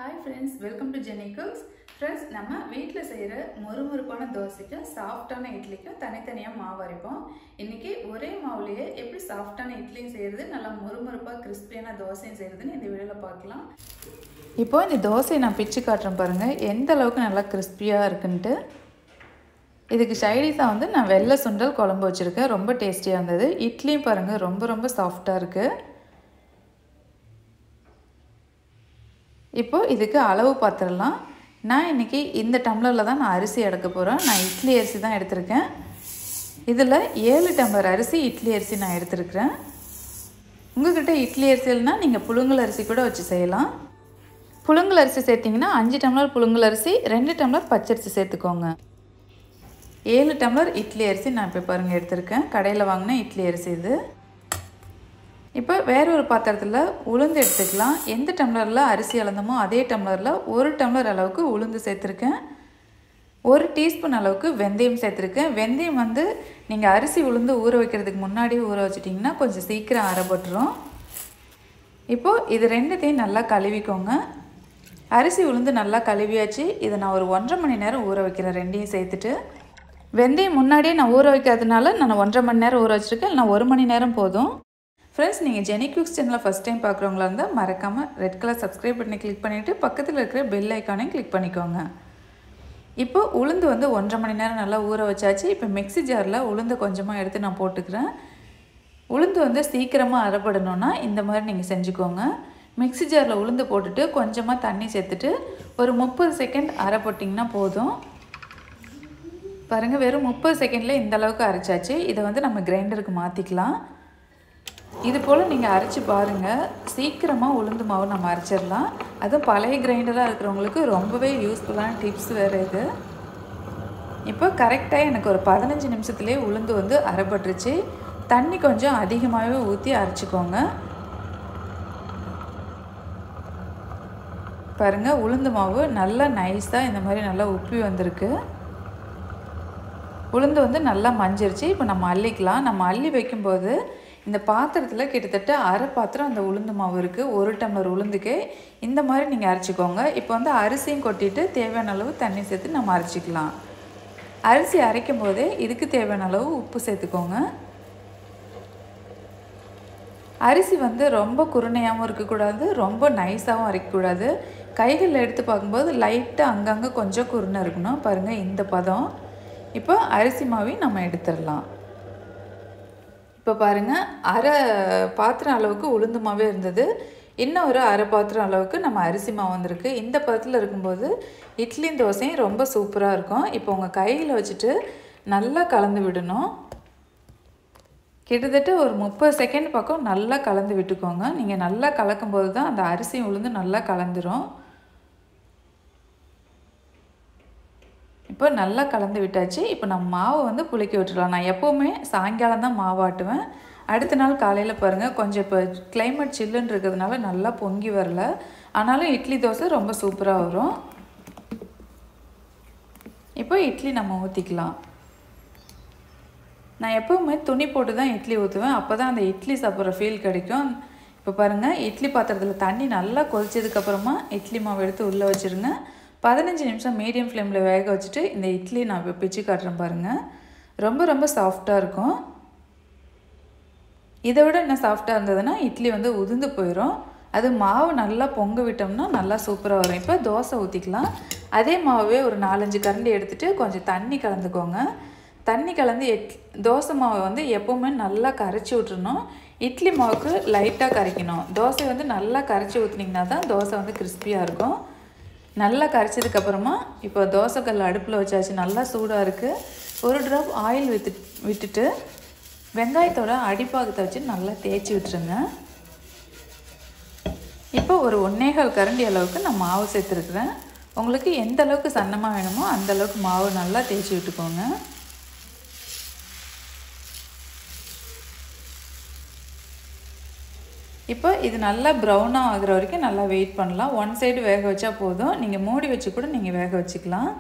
hi friends welcome to Jeni cooks friends நம்ம வீட்டில் செய்கிற மொறுமொறுப்பான தோசைக்கும் சாஃப்டான இட்லிக்கும் தனித்தனியாக மாவு அரைப்போம் இன்றைக்கி ஒரே மாவுலேயே எப்படி சாஃப்டான இட்லியும் செய்கிறது நல்லா மொறுமொறுப்பாக கிறிஸ்பியான தோசையும் செய்கிறதுன்னு இந்த வீடியோவில் பார்க்கலாம் இப்போ இந்த தோசையை நான் பிச்சு காட்டுறேன் பாருங்கள் எந்த அளவுக்கு நல்லா கிறிஸ்பியாக இருக்குன்ட்டு இதுக்கு சைடிஷாக வந்து நான் வெள்ளை சுண்டல் குழம்பு வச்சுருக்கேன் ரொம்ப டேஸ்டியாக இருந்தது இட்லியும் பாருங்கள் ரொம்ப ரொம்ப சாஃப்டாக இருக்குது இப்போ இதுக்கு அளவு பார்த்துடலாம் நான் இன்றைக்கி இந்த டம்ளரில் தான் நான் அரிசி எடுக்க போகிறேன் நான் இட்லி அரிசி தான் எடுத்திருக்கேன் இதில் ஏழு டம்ளர் அரிசி இட்லி அரிசி நான் எடுத்துருக்கிறேன் உங்கள்கிட்ட இட்லி அரிசி இல்லைனா நீங்கள் புழுங்கல் அரிசி கூட வச்சு செய்யலாம் புழுங்கல் அரிசி சேர்த்திங்கன்னா அஞ்சு டம்ளர் புழுங்கல் அரிசி ரெண்டு டம்ளர் பச்சரிசி சேர்த்துக்கோங்க ஏழு டம்ளர் இட்லி அரிசி நான் இப்போ பாருங்கள் எடுத்திருக்கேன் கடையில் வாங்கின இட்லி அரிசி இது இப்போ வேற ஒரு பாத்திரத்தில் உளுந்து எடுத்துக்கலாம் எந்த டம்ளரில் அரிசி அளந்தமோ அதே டம்ளரில் ஒரு டம்ளர் அளவுக்கு உளுந்து சேர்த்துருக்கேன் ஒரு டீஸ்பூன் அளவுக்கு வெந்தயம் சேர்த்துருக்கேன் வெந்தயம் வந்து நீங்கள் அரிசி உளுந்து ஊற வைக்கிறதுக்கு முன்னாடி ஊற வச்சிட்டிங்கன்னா கொஞ்சம் சீக்கிரம் அரைப்பட்டுரும் இப்போது இது ரெண்டுத்தையும் நல்லா கழுவிக்கோங்க அரிசி உளுந்து நல்லா கழுவியாச்சு இதை நான் ஒரு ஒன்றரை மணி நேரம் ஊற வைக்கிறேன் ரெண்டையும் சேர்த்துட்டு வெந்தயம் முன்னாடியே நான் ஊற வைக்காதனால நான் ஒன்றரை மணி நேரம் ஊற வச்சுருக்கேன் நான் ஒரு மணி நேரம் போதும் ஃப்ரெண்ட்ஸ் நீங்கள் ஜெனி குக்ஸ் சேனலை ஃபஸ்ட் டைம் பார்க்குறவங்களா இருந்தால் மறக்காமல் ரெட் கலர் சப்ஸ்கிரைப் பண்ணி கிளிக் பண்ணிவிட்டு பக்கத்தில் இருக்கிற பெல் ஐக்கானையும் கிளிக் பண்ணிக்கோங்க இப்போ உளுந்து வந்து ஒன்றரை மணி நேரம் நல்லா ஊற வச்சாச்சு இப்போ மிக்ஸி ஜாரில் உளுந்து கொஞ்சமாக எடுத்து நான் போட்டுக்கிறேன் உளுந்து வந்து சீக்கிரமாக அரைப்படணுன்னா இந்த மாதிரி நீங்கள் செஞ்சுக்கோங்க மிக்ஸி ஜாரில் உளுந்து போட்டுட்டு கொஞ்சமாக தண்ணி சேர்த்துட்டு ஒரு முப்பது செகண்ட் அரை போட்டிங்கன்னா போதும் பாருங்கள் வெறும் முப்பது செகண்டில் இந்த அளவுக்கு அரைச்சாச்சு இதை வந்து நம்ம கிரைண்டருக்கு மாற்றிக்கலாம் இது போல் நீங்கள் அரைச்சி பாருங்கள் சீக்கிரமாக உளுந்து மாவு நம்ம அரைச்சிடலாம் அதுவும் பழைய கிரைண்டராக இருக்கிறவங்களுக்கு ரொம்பவே யூஸ்ஃபுல்லான டிப்ஸ் வேறு இது இப்போ கரெக்டாக எனக்கு ஒரு பதினஞ்சு நிமிஷத்துலேயே உளுந்து வந்து அரைப்பட்டுருச்சு தண்ணி கொஞ்சம் அதிகமாகவே ஊற்றி அரைச்சிக்கோங்க பாருங்கள் உளுந்து மாவு நல்லா நைஸாக இந்த மாதிரி நல்லா உப்பி வந்திருக்கு உளுந்து வந்து நல்லா மஞ்சிருச்சு இப்போ நம்ம அள்ளிக்கலாம் நம்ம அள்ளி வைக்கும்போது இந்த பாத்திரத்தில் கிட்டத்தட்ட அரை பாத்திரம் அந்த உளுந்து மாவு இருக்குது ஒரு டம்ளர் உளுந்துக்கு இந்த மாதிரி நீங்கள் அரைச்சிக்கோங்க இப்போ வந்து அரிசியும் கொட்டிட்டு தேவையான அளவு தண்ணி சேர்த்து நம்ம அரைச்சிக்கலாம் அரிசி அரைக்கும் போதே இதுக்கு தேவையான அளவு உப்பு சேர்த்துக்கோங்க அரிசி வந்து ரொம்ப குருணையாகவும் இருக்கக்கூடாது ரொம்ப நைஸாகவும் அரைக்கக்கூடாது கைகளில் எடுத்து பார்க்கும்போது லைட்டாக அங்கங்கே கொஞ்சம் குருணை இருக்கணும் பாருங்கள் இந்த பதம் இப்போ அரிசி மாவையும் நம்ம எடுத்துடலாம் இப்போ பாருங்கள் அரை பாத்திரம் அளவுக்கு உளுந்து மாவே இருந்தது இன்னும் ஒரு அரை பாத்திரம் அளவுக்கு நம்ம அரிசி மாவு வந்திருக்கு இந்த பதத்தில் இருக்கும்போது இட்லியும் தோசையும் ரொம்ப சூப்பராக இருக்கும் இப்போ உங்கள் கையில் வச்சுட்டு நல்லா கலந்து விடணும் கிட்டத்தட்ட ஒரு முப்பது செகண்ட் பக்கம் நல்லா கலந்து விட்டுக்கோங்க நீங்கள் நல்லா கலக்கும்போது தான் அந்த அரிசி உளுந்து நல்லா கலந்துரும் இப்போ நல்லா கலந்து விட்டாச்சு இப்போ நம்ம மாவை வந்து புளிக்க விட்டுடலாம் நான் எப்போவுமே சாயங்காலம் தான் மாவாட்டுவேன் அடுத்த நாள் காலையில் பாருங்கள் கொஞ்சம் இப்போ கிளைமேட் சில்லுன்னு இருக்கிறதுனால நல்லா பொங்கி வரல ஆனாலும் இட்லி தோசை ரொம்ப சூப்பராக வரும் இப்போ இட்லி நம்ம ஊற்றிக்கலாம் நான் எப்போவுமே துணி போட்டு தான் இட்லி ஊற்றுவேன் அப்போ தான் அந்த இட்லி சாப்பிட்ற ஃபீல் கிடைக்கும் இப்போ பாருங்கள் இட்லி பாத்திரத்தில் தண்ணி நல்லா கொதிச்சதுக்கப்புறமா இட்லி மாவு எடுத்து உள்ளே வச்சுருங்க பதினஞ்சு நிமிஷம் மீடியம் ஃப்ளேமில் வேக வச்சுட்டு இந்த இட்லி நான் இப்போ பிச்சு காட்டுறேன் பாருங்கள் ரொம்ப ரொம்ப சாஃப்டாக இருக்கும் இதை விட என்ன சாஃப்டாக இருந்ததுன்னா இட்லி வந்து உதிர்ந்து போயிடும் அது மாவு நல்லா பொங்க விட்டோம்னா நல்லா சூப்பராக வரும் இப்போ தோசை ஊற்றிக்கலாம் அதே மாவே ஒரு நாலஞ்சு கரண்டி எடுத்துகிட்டு கொஞ்சம் தண்ணி கலந்துக்கோங்க தண்ணி கலந்து எட் தோசை மாவை வந்து எப்போவுமே நல்லா கரைச்சி விட்டுறணும் இட்லி மாவுக்கு லைட்டாக கரைக்கணும் தோசை வந்து நல்லா கரைச்சி ஊற்றுனீங்கன்னா தான் தோசை வந்து கிறிஸ்பியாக இருக்கும் நல்லா கரைச்சதுக்கப்புறமா இப்போ தோசைக்கல் அடுப்பில் வச்சாச்சு நல்லா சூடாக இருக்குது ஒரு ட்ராப் ஆயில் வித்து விட்டுட்டு வெங்காயத்தோட அடிப்பாகத்தை வச்சு நல்லா தேய்ச்சி விட்டுருங்க இப்போ ஒரு ஒன்னேகால் கரண்டி அளவுக்கு நான் மாவு சேர்த்துருக்குறேன் உங்களுக்கு எந்த அளவுக்கு சன்னமாக வேணுமோ அந்த அளவுக்கு மாவு நல்லா தேய்ச்சி விட்டுக்கோங்க இப்போ இது நல்லா ப்ரௌனாக ஆகிற வரைக்கும் நல்லா வெயிட் பண்ணலாம் ஒன் சைடு வேக வச்சா போதும் நீங்கள் மூடி வச்சு கூட நீங்கள் வேக வச்சுக்கலாம்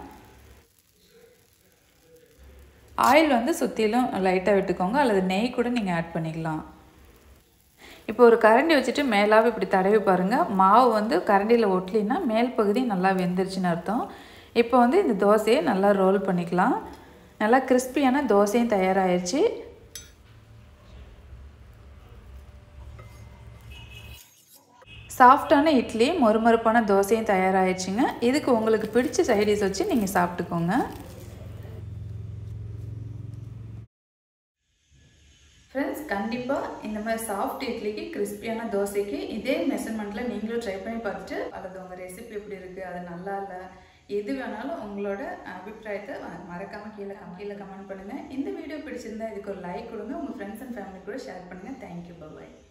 ஆயில் வந்து சுற்றிலும் லைட்டாக விட்டுக்கோங்க அல்லது நெய் கூட நீங்கள் ஆட் பண்ணிக்கலாம் இப்போ ஒரு கரண்டி வச்சுட்டு மேலாக இப்படி தடவி பாருங்கள் மாவு வந்து கரண்டியில் ஒட்டலின்னா மேல் பகுதி நல்லா வெந்துருச்சுன்னு அர்த்தம் இப்போ வந்து இந்த தோசையை நல்லா ரோல் பண்ணிக்கலாம் நல்லா கிறிஸ்பியான தோசையும் தயாராகிடுச்சு சாஃப்டான இட்லி மொறுமொறுப்பான தோசையும் தயாராகிடுச்சுங்க இதுக்கு உங்களுக்கு பிடிச்ச சைடிஸ் வச்சு நீங்கள் சாப்பிட்டுக்கோங்க ஃப்ரெண்ட்ஸ் கண்டிப்பாக இந்த மாதிரி சாஃப்ட் இட்லிக்கு கிறிஸ்பியான தோசைக்கு இதே மெஷர்மெண்ட்டில் நீங்களும் ட்ரை பண்ணி பார்த்துட்டு அல்லது உங்கள் ரெசிபி எப்படி இருக்குது அது நல்லா இல்லை எது வேணாலும் உங்களோட அபிப்பிராயத்தை மறக்காமல் கீழே கீழே கமெண்ட் பண்ணுங்கள் இந்த வீடியோ பிடிச்சிருந்தா இதுக்கு ஒரு லைக் கொடுங்க உங்கள் ஃப்ரெண்ட்ஸ் அண்ட் ஃபேமிலி கூட ஷேர் பண்ணுங்கள் தேங்க்யூ பாய்